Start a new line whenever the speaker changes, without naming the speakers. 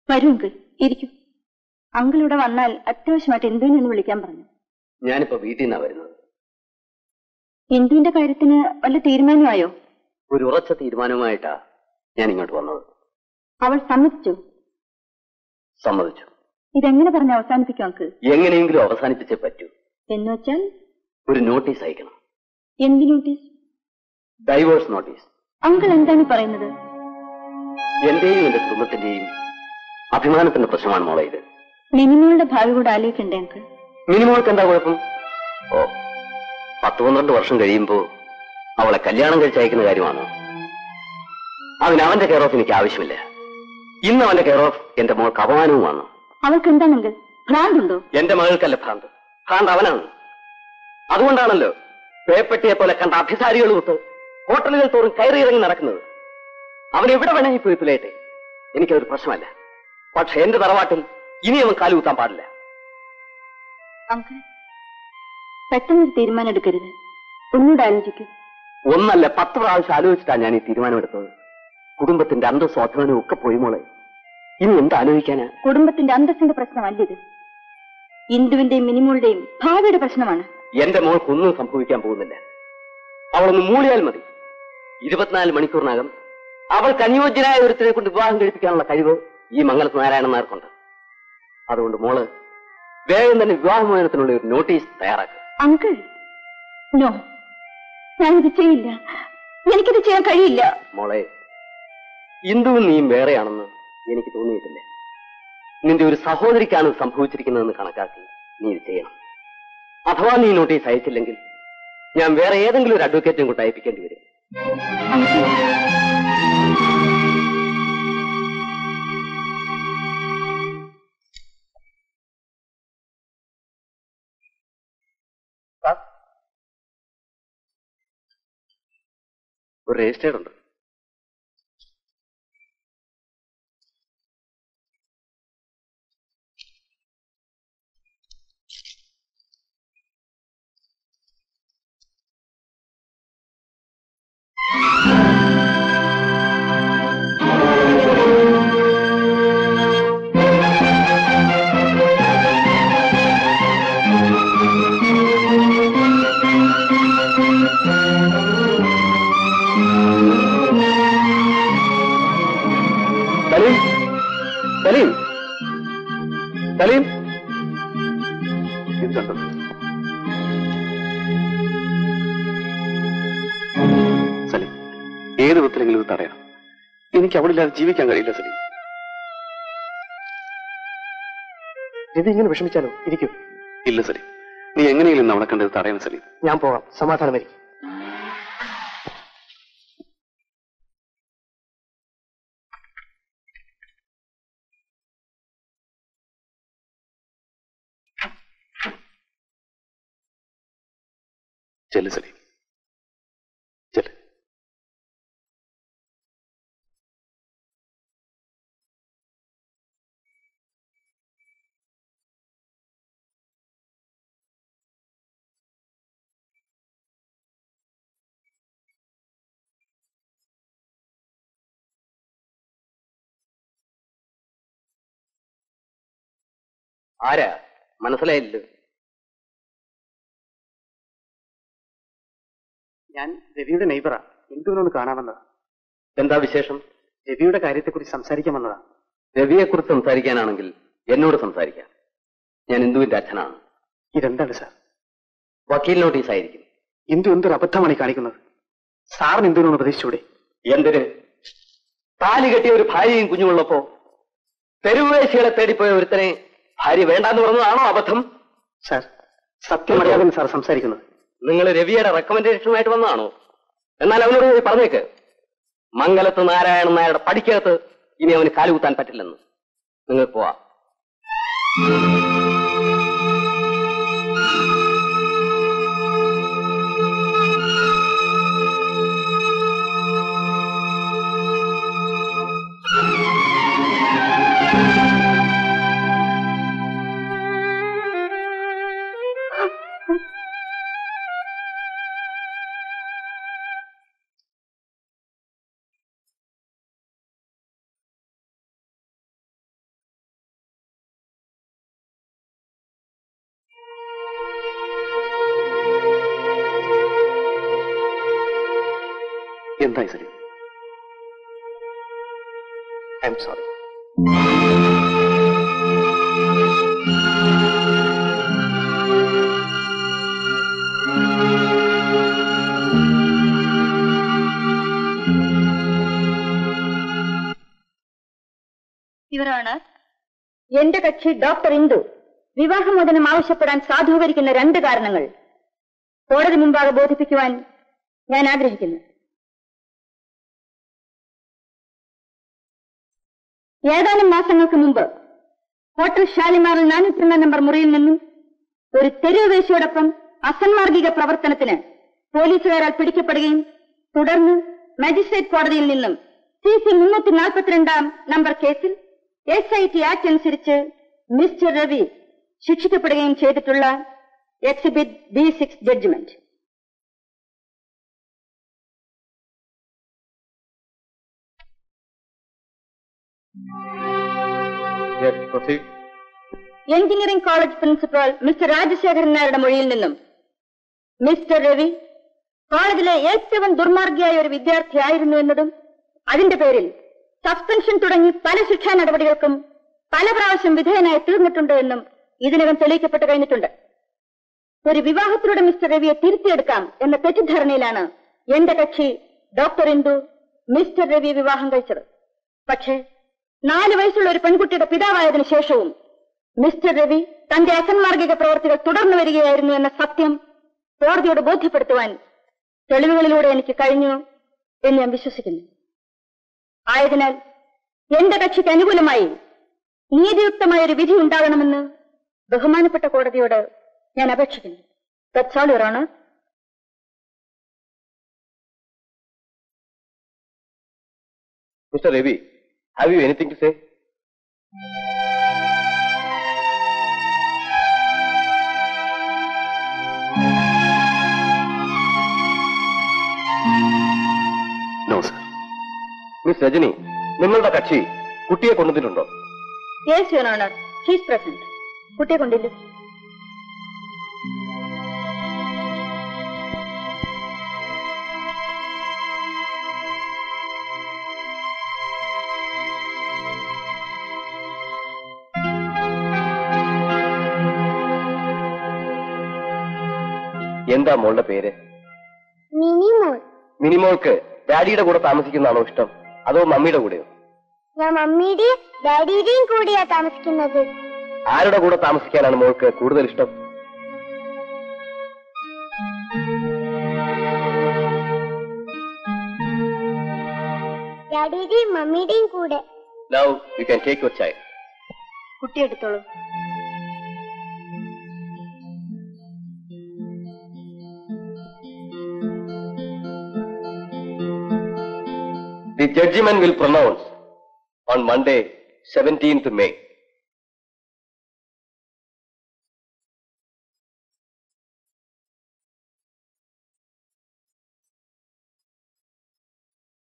വരൂ അങ്കിൾ ഇരിക്കൂ അങ്കിൾ ഇവിടെ വന്നാൽ അത്യാവശ്യമായിട്ട് എന്തുവിനൊന്ന് വിളിക്കാൻ പറഞ്ഞു
ഞാനിപ്പോ വീട്ടിൽ നിന്നാ വരുന്നത്
എന്തുവിന്റെ കാര്യത്തിന് വല്ല തീരുമാനമായോ
ഒരു ഉറച്ച തീരുമാനവുമായിട്ടാ ഞാൻ ഇങ്ങോട്ട് വന്നത്
അവൾ സമ്മതിച്ചു
സമ്മതിച്ചു
ഇതെങ്ങനെ പറഞ്ഞ് അവസാനിപ്പിക്കും അങ്കിൾ
എങ്ങനെയെങ്കിലും അവസാനിപ്പിച്ചേ പറ്റൂ
എന്ന് വെച്ചാൽ
ഒരു നോട്ടീസ് അയക്കണം
എന്ത് നോട്ടീസ്
ഡൈവേഴ്സ് നോട്ടീസ്
അങ്കിൾ എന്താണ് ഈ പറയുന്നത്
എന്റെയും എന്റെ കുടുംബത്തിന്റെയും അഭിമാനത്തിന്റെ പ്രശ്നമാണ് മോളെ ഇത്
മിനിമോളുടെ ഭാവി കൂടെ ആലോചിക്കണ്ടേ അങ്കിൾ
മിനിമോൾക്ക് എന്താ കുഴപ്പം ഓ പത്ത് പന്ത്രണ്ട് വർഷം കഴിയുമ്പോ അവളെ കല്യാണം കഴിച്ച് അയക്കുന്ന കാര്യമാണ് അതിന് അവന്റെ കെയർ ഓഫ് എനിക്ക് ആവശ്യമില്ല ഇന്ന് അവന്റെ കെയർ ഓഫ് എന്റെ മോൾക്ക് അപമാനവുമാണ്
അവൾക്ക് എന്താണ് അങ്കിൾ ഭ്രാന്തുണ്ടോ
എന്റെ മകൾക്കല്ല ഭ്രാന്ത് ഭ്രാന്ത് അവനാണ് അതുകൊണ്ടാണല്ലോ പേപ്പട്ടിയെ പോലെ കണ്ട അഭിസാരികൾ വിട്ട് ഹോട്ടലുകൾ തോറും കയറിയിറങ്ങി നടക്കുന്നത് അവൻ എവിടെ വേണമെങ്കിൽ പോയി തുലയട്ടെ എനിക്കതൊരു പ്രശ്നമല്ല പക്ഷെ എന്റെ തറവാട്ടിൽ ഇനി അവൻ കാലുകുത്താൻ പാടില്ല
അങ്കിൾ പെട്ടെന്നൊരു തീരുമാനം എടുക്കരുത് ഒന്നുകൂടെ ആലോചിക്കൂ
ഒന്നല്ല പത്ത് പ്രാവശ്യം ആലോചിച്ചിട്ടാണ് ഞാൻ ഈ തീരുമാനമെടുത്തത് കുടുംബത്തിന്റെ അന്തസ്വാഭിമാനവും ഒക്കെ പോയി മോളെ ഇനി എന്ത് ആലോചിക്കാനാ
കുടുംബത്തിന്റെ അന്തസ്സിന്റെ പ്രശ്നമല്ല ഇത് ഇന്ദുവിന്റെയും മിനിമോളുടെയും ഭാവിയുടെ പ്രശ്നമാണ്
എന്റെ മോൾക്ക് ഒന്നും സംഭവിക്കാൻ പോകുന്നില്ല അവളൊന്ന് മൂളിയാൽ മതി ഇരുപത്തിനാല് മണിക്കൂറിനകം അവൾക്ക് അനുയോജ്യനായ ഒരുത്തിനെ കൊണ്ട് വിവാഹം കഴിപ്പിക്കാനുള്ള കഴിവ് ഈ മംഗലത്ത് നാരായണൻ നായർക്കുണ്ട് അതുകൊണ്ട് മോള് വേഗം തന്നെ വിവാഹമോചനത്തിനുള്ള ഒരു നോട്ടീസ് തയ്യാറാക്കുക
അങ്കിൾ നോ ഞാനിത് ചെയ്യില്ല എനിക്കിത് ചെയ്യാൻ കഴിയില്ല
മോളെ ഇന്ദുവും നീയും വേറെയാണെന്ന് എനിക്ക് തോന്നിയിട്ടില്ല നിന്റെ ഒരു സഹോദരിക്കാണ് ഇത് സംഭവിച്ചിരിക്കുന്നതെന്ന് കണക്കാക്കി നീ ഇത് ചെയ്യണം അഥവാ നീ നോട്ടീസ് അയച്ചില്ലെങ്കിൽ ഞാൻ വേറെ ഏതെങ്കിലും ഒരു അഡ്വക്കേറ്റും കൊണ്ട് അയപ്പിക്കേണ്ടി വരും
അങ്കിൾ
ഒരു രജിസ്റ്റേർഡ് ഉണ്ട് സലീം സലീം സലീം ഇതുണ്ട്
സലീം ഏത് വിധത്തിലെങ്കിലും ഇത് തടയണം എനിക്ക് അവളില്ലാതെ ജീവിക്കാൻ കഴിയില്ല സലീം
ഇത് ഇങ്ങനെ വിഷമിച്ചാലോ ഇരിക്കും
ഇല്ല സലീം നീ എങ്ങനെയെങ്കിലും ഇന്ന് അവളെ കണ്ടത് തടയണം സലീം
ഞാൻ പോകാം സമാധാനം വരും
ചെല്ലു സലീം ചെല്ലു
ആരാ മനസ്സിലായില്ലല്ലോ
ഞാൻ രവിയുടെ നെയ്ബറാ എന്തുകൊണ്ടൊന്ന് കാണാമെന്നതാ
എന്താ വിശേഷം
രവിയുടെ കാര്യത്തെക്കുറിച്ച് സംസാരിക്കാൻ വന്നതാ
രവിയെക്കുറിച്ച് സംസാരിക്കാനാണെങ്കിൽ എന്നോട് സംസാരിക്കാം ഞാൻ ഇന്ദുവിന്റെ അച്ഛനാണ്
ഇതെന്താണ് സാർ
വക്കീൽ നോട്ടീസ് ആയിരിക്കും
ഇന്ദു എന്തൊരു അബദ്ധമാണ് ഈ കാണിക്കുന്നത് സാറിന് എന്തിനൊന്ന് പ്രതീക്ഷിച്ചൂടെ
എന്തിന് താലി കെട്ടിയ ഒരു ഭാര്യയും കുഞ്ഞുമുള്ളപ്പോ തെരുവേശികളെ തേടിപ്പോയ ഒരുത്തനെ ഭാര്യ വേണ്ടാന്ന് പറഞ്ഞതാണോ അബദ്ധം
സാർ സത്യമറിയാതെ സാർ സംസാരിക്കുന്നത്
നിങ്ങൾ രവിയുടെ റെക്കമെൻഡേഷനുമായിട്ട് വന്നതാണോ എന്നാൽ അവനോട് പോയി പറഞ്ഞേക്ക് മംഗലത്ത് നാരായണൻ നായരുടെ പഠിക്കകത്ത് ഇനി അവന് കാലുകുത്താൻ പറ്റില്ലെന്ന് നിങ്ങൾ പോവാ
എന്തായി സലീം ഐ എം സോറി
ഇവരാണ് എന്റെ കക്ഷി ഡോക്ടർ ഇന്ദു വിവാഹമോചനം ആവശ്യപ്പെടാൻ സാധൂകരിക്കുന്ന രണ്ട് കാരണങ്ങൾ കോടതി മുമ്പാകെ ബോധിപ്പിക്കുവാൻ ഞാൻ ആഗ്രഹിക്കുന്നു ഏതാനും മാസങ്ങൾക്ക് മുമ്പ് ഹോട്ടൽ ഷാലിമാറിൽ നാനൂറ്റി നമ്പർ മുറിയിൽ നിന്നും ഒരു തെരുവ് വേശിയോടൊപ്പം അസന്മാർഗിക പ്രവർത്തനത്തിന് പോലീസുകാരാൽ പിടിക്കപ്പെടുകയും തുടർന്ന് മജിസ്ട്രേറ്റ് കോടതിയിൽ നിന്നും സി സി മുന്നൂറ്റി നാൽപ്പത്തിരണ്ടാം നമ്പർ കേസിൽ എസ് ഐ ടി ആക്ട് അനുസരിച്ച് മിസ്റ്റർ രവി ശിക്ഷിക്കപ്പെടുകയും ചെയ്തിട്ടുള്ള exhibit B six judgment engineering college principal mister Rajasekharan നായരുടെ മൊഴിയിൽ നിന്നും മിസ്റ്റർ രവി കോളേജിലെ ഏറ്റവും ദുർമാർഗിയായ ഒരു വിദ്യാർത്ഥിയായിരുന്നു എന്നതും അതിന്റെ പേരിൽ സസ്പെൻഷൻ തുടങ്ങി പല ശിക്ഷാ നടപടികൾക്കും പല പ്രാവശ്യം വിധേയനായി തീർന്നിട്ടുണ്ട് എന്നും ഇതിനകം തെളിയിക്കപ്പെട്ട് കഴിഞ്ഞിട്ടുണ്ട് ഒരു വിവാഹത്തിലൂടെ മിസ്റ്റർ രവിയെ തിരുത്തിയെടുക്കാം എന്ന തെറ്റിദ്ധാരണയിലാണ് എന്റെ കക്ഷി ഡോക്ടർ ഇന്ദു മിസ്റ്റർ രവിയെ വിവാഹം കഴിച്ചത് പക്ഷേ നാല് വയസ്സുള്ള ഒരു പെൺകുട്ടിയുടെ പിതാവായതിനു ശേഷവും മിസ്റ്റർ രവി തന്റെ അസന്മാർഗിക പ്രവർത്തികൾ തുടർന്നു വരികയായിരുന്നു എന്ന സത്യം കോടതിയോട് ബോധ്യപ്പെടുത്തുവാൻ തെളിവുകളിലൂടെ എനിക്ക് കഴിഞ്ഞു എന്ന് ഞാൻ വിശ്വസിക്കുന്നു ആയതിനാൽ എന്റെ കക്ഷിക്ക് അനുകൂലമായി നീതിയുക്തമായ ഒരു വിധി ഉണ്ടാകണമെന്ന് ബഹുമാനപ്പെട്ട കോടതിയോട് ഞാൻ അപേക്ഷിക്കുന്നു that's all your honour
mister Ravi have you anything to say
no sir
miss Rajani നിങ്ങളുടെ കക്ഷി കുട്ടിയെ കൊണ്ടുവന്നിട്ടുണ്ടോ
yes your honour he's present കുട്ടിയെ കൊണ്ടില്ല
എന്താ മോളുടെ പേര്
മിനിമോൾ
മിനിമോൾക്ക് ഡാഡിയുടെ കൂടെ താമസിക്കുന്നതാണോ ഇഷ്ടം അതോ മമ്മിയുടെ കൂടെയോ
ഞാൻ മമ്മിയുടെയും ഡാഡിയുടെയും കൂടെയാ താമസിക്കുന്നത്
ആരുടെ കൂടെ താമസിക്കാനാണ് മോൾക്ക് കൂടുതൽ ഇഷ്ടം
ഡാഡിയുടെയും മമ്മിയുടെയും കൂടെ
now you can take your child
കുട്ടി എടുത്തോളൂ
The judgment will pronounce on Monday, 17th May.